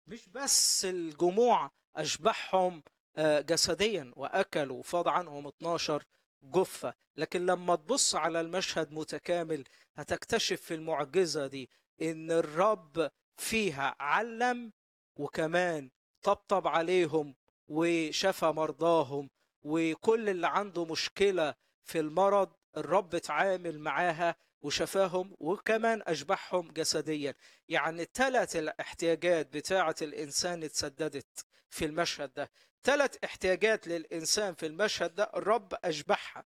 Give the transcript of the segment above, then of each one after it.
مش بس الجموع أشبعهم آه، جسديا وأكلوا وفاض عنهم 12 جثة لكن لما تبص على المشهد متكامل هتكتشف في المعجزة دي إن الرب فيها علم وكمان طبطب عليهم وشفى مرضاهم وكل اللي عنده مشكلة في المرض الرب اتعامل معاها وشفاهم وكمان أشبعهم جسديا يعني الثلاث الاحتياجات بتاعة الإنسان اتسددت في المشهد ده ثلاث احتياجات للإنسان في المشهد ده الرب أشبعها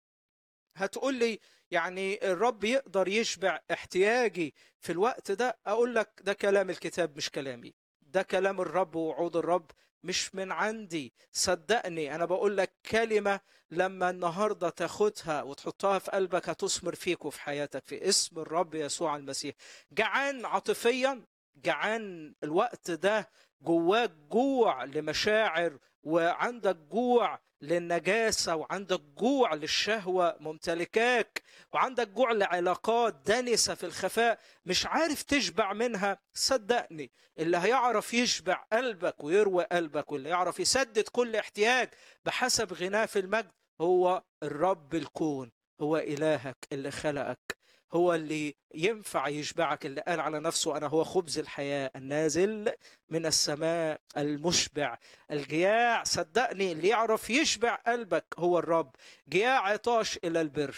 هتقول لي يعني الرب يقدر يشبع احتياجي في الوقت ده أقول لك ده كلام الكتاب مش كلامي ده كلام الرب ووعود الرب مش من عندي صدقني أنا بقول لك كلمة لما النهاردة تاخدها وتحطها في قلبك هتثمر فيك وفي حياتك في اسم الرب يسوع المسيح جعان عاطفيا جعان الوقت ده جواك جوع لمشاعر وعندك جوع للنجاسة وعندك جوع للشهوة ممتلكاك وعندك جوع لعلاقات دنسة في الخفاء مش عارف تشبع منها صدقني اللي هيعرف يشبع قلبك ويروي قلبك واللي يعرف يسدد كل احتياج بحسب غناه في المجد هو الرب الكون هو إلهك اللي خلقك هو اللي ينفع يشبعك اللي قال على نفسه أنا هو خبز الحياة النازل من السماء المشبع الجياع صدقني اللي يعرف يشبع قلبك هو الرب جياع عطاش إلى البر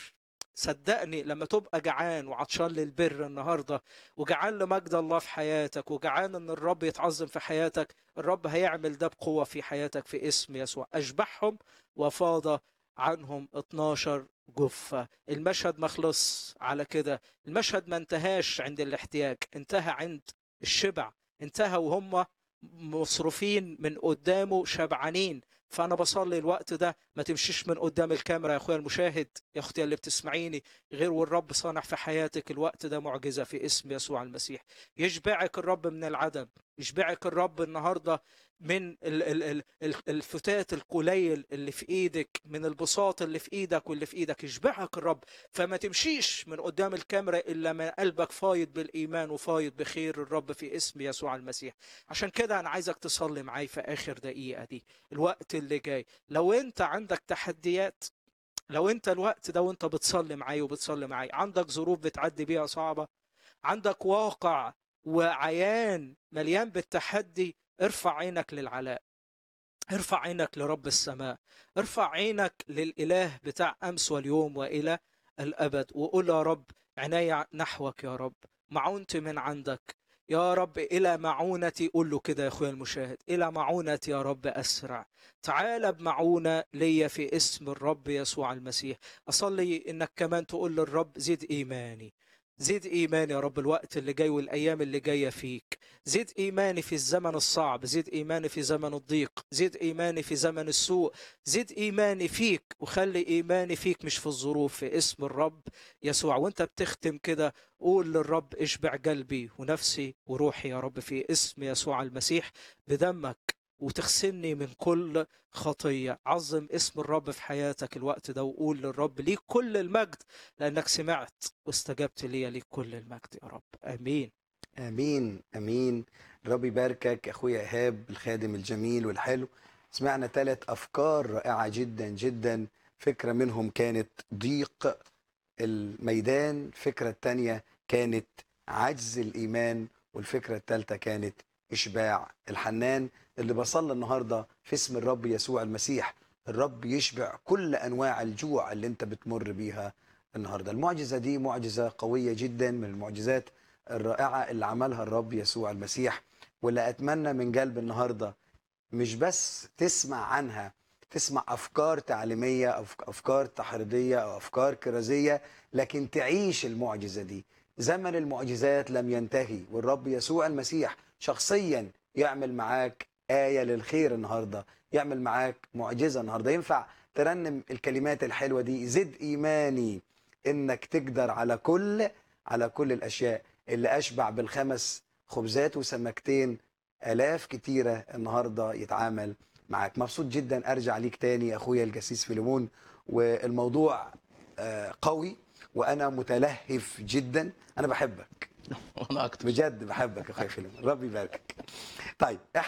صدقني لما تبقى جعان وعطشان للبر النهارده وجعان لمجد الله في حياتك وجعان ان الرب يتعظم في حياتك الرب هيعمل ده بقوه في حياتك في اسم يسوع اشبعهم وفاض عنهم 12 جفة المشهد ما خلص على كده المشهد ما انتهاش عند الاحتياج انتهى عند الشبع انتهى وهم مصروفين من قدامه شبعانين فانا بصلي الوقت ده ما تمشيش من قدام الكاميرا يا اخويا المشاهد يا اختي اللي بتسمعيني غير والرب صانع في حياتك الوقت ده معجزه في اسم يسوع المسيح يشبعك الرب من العدم يشبعك الرب النهارده من ال- ال- ال- ال- الفتات القليل اللي في ايدك من البساط اللي في ايدك واللي في ايدك يشبعك الرب فما تمشيش من قدام الكاميرا الا ما قلبك فايض بالايمان وفايض بخير الرب في اسم يسوع المسيح عشان كده انا عايزك تصلي معاي في اخر دقيقه دي الوقت اللي جاي لو انت عندك تحديات لو انت الوقت ده وانت بتصلي معاي وبتصلي معاي عندك ظروف بتعدي بيها صعبه عندك واقع وعيان مليان بالتحدي ارفع عينك للعلاء ارفع عينك لرب السماء ارفع عينك للإله بتاع أمس واليوم وإلى الأبد وقول يا رب عناية نحوك يا رب معونتي من عندك يا رب إلى معونتي قول له كده يا أخويا المشاهد إلى معونتي يا رب أسرع تعال بمعونة ليا في اسم الرب يسوع المسيح أصلي إنك كمان تقول للرب زد إيماني زيد إيماني يا رب الوقت اللي جاي والأيام اللي جاية فيك زيد إيماني في الزمن الصعب زيد إيماني في زمن الضيق زيد إيماني في زمن السوء زيد إيماني فيك وخلي إيماني فيك مش في الظروف في اسم الرب يسوع وانت بتختم كده قول للرب اشبع قلبي ونفسي وروحي يا رب في اسم يسوع المسيح بدمك وتغسلني من كل خطية عظم اسم الرب في حياتك الوقت ده وقول للرب ليك كل المجد لأنك سمعت واستجبت لي ليك كل المجد يا رب آمين امين امين ربي يباركك اخويا ايهاب الخادم الجميل والحلو سمعنا ثلاث افكار رائعه جدا جدا فكره منهم كانت ضيق الميدان الفكره الثانيه كانت عجز الايمان والفكره الثالثه كانت اشباع الحنان اللي بصلي النهارده في اسم الرب يسوع المسيح الرب يشبع كل انواع الجوع اللي انت بتمر بيها النهارده المعجزه دي معجزه قويه جدا من المعجزات الرائعة اللي عملها الرب يسوع المسيح واللي أتمنى من قلب النهاردة مش بس تسمع عنها تسمع أفكار تعليمية أو أفكار تحريضية أو أفكار كرازية لكن تعيش المعجزة دي زمن المعجزات لم ينتهي والرب يسوع المسيح شخصيا يعمل معاك آية للخير النهاردة يعمل معاك معجزة النهاردة ينفع ترنم الكلمات الحلوة دي زد إيماني إنك تقدر على كل على كل الأشياء اللي أشبع بالخمس خبزات وسمكتين آلاف كتيرة النهاردة يتعامل معاك مبسوط جدا أرجع ليك تاني أخويا الجسيس فيليمون والموضوع آه، قوي وأنا متلهف جدا أنا بحبك وأنا أكتر بجد بحبك يا أخويا فيليمون ربي يباركك طيب